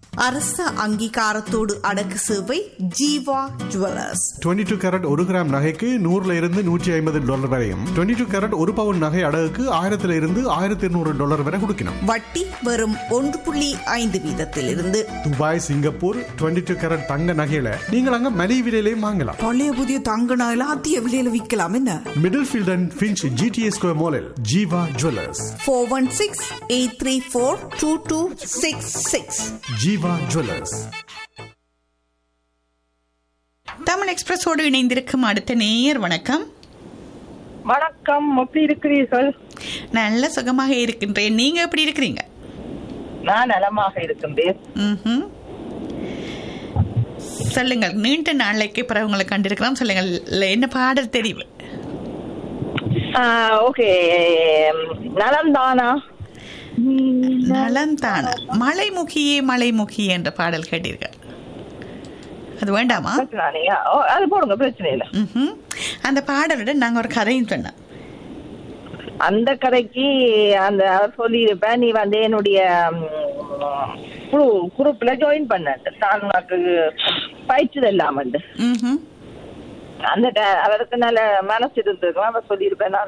அரச அங்கீகாரத்தோடு அடக்கு சேவை ஜீவா ஜுவல்லர்ஸ் 22 டூ கேரட் ஒரு கிராம் நகைக்கு நூறுல இருந்து நூற்றி ஐம்பது டாலர் வரையும் 22 டூ கேரட் ஒரு பவுன் நகை அடகுக்கு ஆயிரத்துல இருந்து ஆயிரத்தி இருநூறு டாலர் வரை கொடுக்கணும் வட்டி வெறும் ஒன்று புள்ளி ஐந்து வீதத்திலிருந்து துபாய் சிங்கப்பூர் 22 டூ கேரட் தங்க நகையில நீங்கள் அங்க மலிவு விலையிலையும் வாங்கலாம் பழைய புதிய தங்க நகையில அதிக விலையில விற்கலாம் என்ன Middlefield and Finch GTS square மாலில் Jeeva jewellers four one six eight three four two two six six Jeeva jewellers Tamil எக்ஸ்பிரஸோடு இணைந்திருக்கும் அடுத்த நேயர் வணக்கம் வணக்கம் எப்படி இருக்கிறீர்கள் நல்ல சுகமாக இருக்கின்றேன் நீங்க எப்படி இருக்கிறீங்க நான் நலமாக இருக்கின்றேன் ம்ஹும். சொல்லுங்கள் நீண்ட நாளைக்கு பிறகு உங்களை கண்டிருக்கிறோம் சொல்லுங்கள் இல்ல, என்ன பாடல் தெரிவு ஓகே நலம்தானா நலந்தான மலைமுகியே மலைமுகியே என்ற பாடல் கேட்டீர்கள் அது வேண்டாமா பிரச்சனையா? ஓ, அது போடுங்க பிரச்சனை இல்லை ம்ஹும். அந்த பாடலுடன் நாங்க ஒரு கதையும் சொன்னோம் அந்த கதைக்கு அந்த அவர் சொல்லியிருப்பேன் நீ வந்து என்னுடைய ம், குழு குரூப்ல ஜாயின் பண்ண நான் உனக்கு பயிற்சி இல்லாம ம்ஹும். அந்த ட- அவருக்கு நல்ல மனசு இருந்திருக்கலாம் அவர் சொல்லியிருப்பேன் நான்